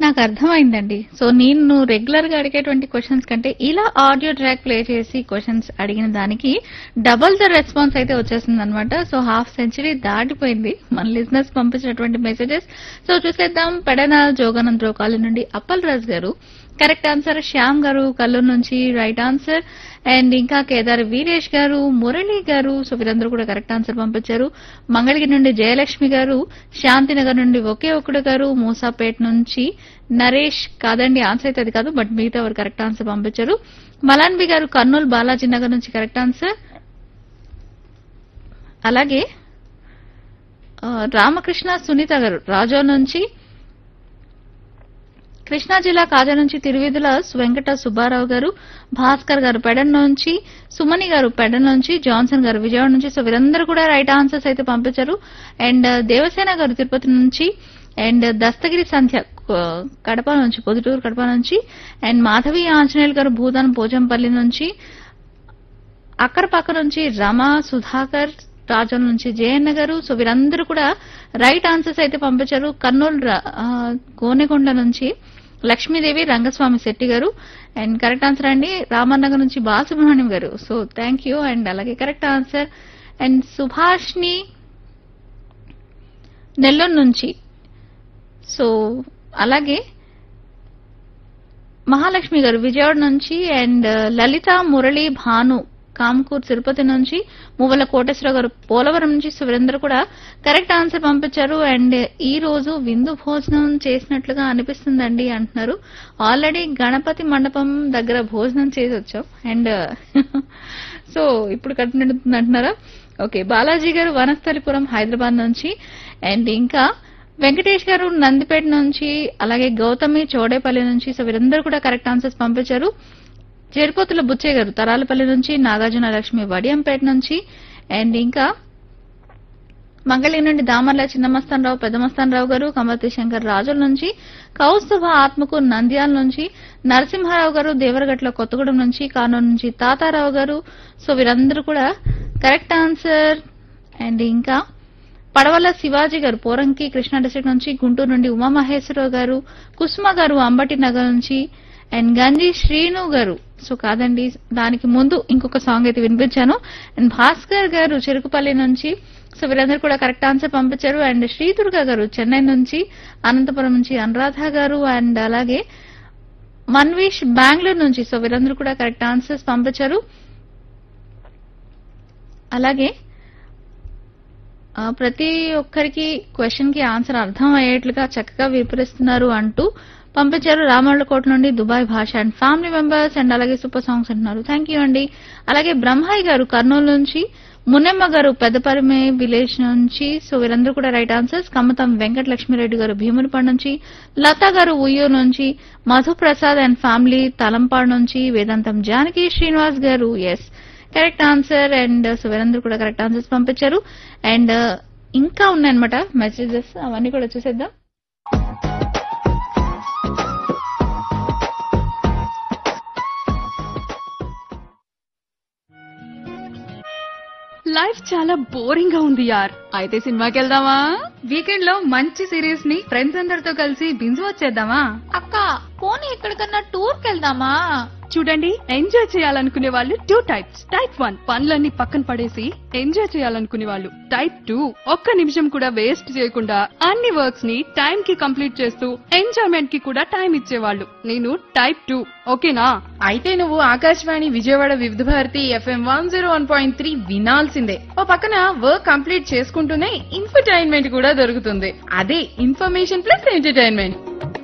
నాకు అర్థమైందండి సో నేను రెగ్యులర్ గా అడిగేటువంటి క్వశ్చన్స్ కంటే ఇలా ఆడియో ట్రాక్ ప్లే చేసి క్వశ్చన్స్ అడిగిన దానికి డబల్ ద రెస్పాన్స్ అయితే వచ్చేసింది అనమాట సో హాఫ్ సెంచరీ దాటిపోయింది మన లిజినెస్ పంపించినటువంటి మెసేజెస్ సో చూసేద్దాం పెడన జోగానంద్ రోకాలి నుండి అప్పల్ రాజ్ గారు కరెక్ట్ ఆన్సర్ శ్యామ్ గారు కల్లూరు నుంచి రైట్ ఆన్సర్ అండ్ ఇంకా కేదార్ వీరేష్ గారు మురళి గారు సో వీరందరూ కూడా కరెక్ట్ ఆన్సర్ పంపించారు మంగళగిరి నుండి జయలక్ష్మి గారు శాంతినగర్ నుండి ఒకే ఒక్కడు గారు మూసాపేట్ నుంచి నరేష్ కాదండి ఆన్సర్ అయితే అది కాదు బట్ మిగతా ఎవరు కరెక్ట్ ఆన్సర్ పంపించారు మలాన్బి గారు కర్నూలు బాలాజీ నగర్ నుంచి కరెక్ట్ ఆన్సర్ అలాగే ఆ, రామకృష్ణ సునీత గారు రాజో నుంచి కృష్ణా జిల్లా కాజా నుంచి తిరువిధుల వెంకట సుబ్బారావు గారు భాస్కర్ గారు పెడన్ నుంచి సుమని గారు పెడన్ నుంచి జాన్సన్ గారు విజయవాడ నుంచి సో వీరందరూ కూడా రైట్ ఆన్సర్స్ అయితే పంపించారు అండ్ దేవసేన గారు తిరుపతి నుంచి అండ్ దస్తగిరి సంధ్య ఆ, కడప నుంచి పొదుటూరు కడప నుంచి అండ్ మాధవి ఆంజనేయులు గారు భూదాన్ పోచంపల్లి నుంచి అక్కరపక్క నుంచి రమ సుధాకర్ రాజం నుంచి జయన్న గారు సో వీరందరూ కూడా రైట్ ఆన్సర్స్ అయితే పంపించారు కర్నూలు ర- ఆ, గోనెకొండ నుంచి లక్ష్మీదేవి రంగస్వామి శెట్టి గారు అండ్ కరెక్ట్ ఆన్సర్ అండి రామన్నగర్ నుంచి Balasubrahmanyam garu so thank you and అలాగే correct answer and Subhashini Nellore నుంచి సో అలాగే మహాలక్ష్మి గారు విజయవాడ నుంచి అండ్ లలిత మురళి భాను కామ్కూర్ తిరుపతి నుంచి మువ్వల కోటేశ్వరరావు గారు పోలవరం నుంచి సో వీరందరూ కూడా కరెక్ట్ ఆన్సర్ పంపించారు అండ్ ఈ రోజు విందు భోజనం చేసినట్లుగా అనిపిస్తుందండి అంటున్నారు ఆల్రెడీ గణపతి మండపం దగ్గర భోజనం చేసి వచ్చాం అండ్ సో ఇప్పుడు కట్టినట్టుంది అంటున్నారా ఓకే బాలాజీ గారు వనస్థలిపురం హైదరాబాద్ నుంచి అండ్ ఇంకా వెంకటేష్ గారు నందిపేట నుంచి అలాగే గౌతమి చోడేపల్లి నుంచి సో వీరందరూ కూడా కరెక్ట్ ఆన్సర్స్ పంపించారు చేరిపోతుల బుచ్చయ్య గారు తరాలపల్లి నుంచి నాగార్జున లక్ష్మి వడియంపేట నుంచి అండ్ ఇంకా మంగళి నుండి దామర్ల చిన్నమస్తానరావు పెద్దమస్తానరావు గారు కమర్తి శంకర్ రాజుల నుంచి కౌస్తుభ ఆత్మకు నంద్యాల నుంచి నరసింహారావు గారు దేవరగట్ల కొత్తగూడెం నుంచి కానూరు నుంచి తాతారావు గారు సో వీరందరూ కూడా కరెక్ట్ ఆన్సర్ అండ్ ఇంకా పడవల శివాజీ గారు పోరంకి కృష్ణా డిస్ట్రిక్ట్ నుంచి గుంటూరు నుండి ఉమామహేశ్వరరావు గారు కుసుమ గారు అంబటి నగర్ నుంచి అండ్ గంజి శ్రీను గారు సో కాదండి దానికి ముందు ఇంకొక సాంగ్ అయితే వినిపించాను అండ్ భాస్కర్ గారు చెరుకుపల్లి నుంచి సో వీరందరూ కూడా కరెక్ట్ ఆన్సర్ పంపించారు అండ్ శ్రీదుర్గ గారు చెన్నై నుంచి అనంతపురం నుంచి అనురాధ గారు అండ్ అలాగే మన్వీష్ బెంగళూరు నుంచి సో వీరందరూ కూడా కరెక్ట్ ఆన్సర్స్ పంపించారు అలాగే ఆ, ప్రతి ఒక్కరికి క్వశ్చన్ కి ఆన్సర్ అర్థం అయ్యేట్లుగా చక్కగా వివరిస్తున్నారు అంటూ పంపించారు రామళ్ళకోట నుండి Dubai Basha and family members and అలాగే సూపర్ సాంగ్స్ అంటున్నారు థ్యాంక్ యూ అండి అలాగే బ్రహ్మాయి గారు కర్నూలు నుంచి మున్నెమ్మ గారు పెద్దపరిమే విలేజ్ నుంచి సో వీరందరూ కూడా రైట్ ఆన్సర్స్ కమ్మతం వెంకట లక్ష్మీరెడ్డి గారు భీమునిపాడు నుంచి లతా గారు ఉయ్యూరు నుంచి మధు ప్రసాద్ అండ్ ఫ్యామిలీ తలంపాడు నుంచి Vedantam Janaki Srinivas garu yes correct answer and so వీరందరూ కూడా కరెక్ట్ ఆన్సర్స్ పంపించారు అండ్ ఇంకా ఉన్నాయన్నమాట మెసేజెస్ అవన్నీ కూడా చూసేద్దాం లైఫ్ చాలా బోరింగ్ గా ఉంది యార్ అయితే సినిమాకి వెళ్దామా వీకెండ్ లో మంచి సిరీస్ ని ఫ్రెండ్స్ అందరితో కలిసి బింజు వచ్చేద్దామా అక్క పోనీ ఎక్కడికన్నా టూర్ కెళ్దామా చూడండి ఎంజాయ్ చేయాలనుకునే వాళ్ళు టూ టైప్స్ టైప్ వన్ పనులన్నీ పక్కన పడేసి ఎంజాయ్ చేయాలనుకునే వాళ్ళు టైప్ టూ ఒక్క నిమిషం కూడా వేస్ట్ చేయకుండా అన్ని వర్క్స్ ని టైం కి కంప్లీట్ చేస్తూ ఎంజాయ్మెంట్ కి కూడా టైం ఇచ్చేవాళ్ళు నేను టైప్ టూ ఓకేనా అయితే నువ్వు Akashvani Vijayawada Vividh Bharati FM one zero one point three వినాల్సిందే ఓ పక్కన వర్క్ కంప్లీట్ చేసుకుంటూనే ఇన్ఫర్టైన్మెంట్ కూడా దొరుకుతుంది అదే ఇన్ఫర్మేషన్ ప్లస్ ఎంటర్టైన్మెంట్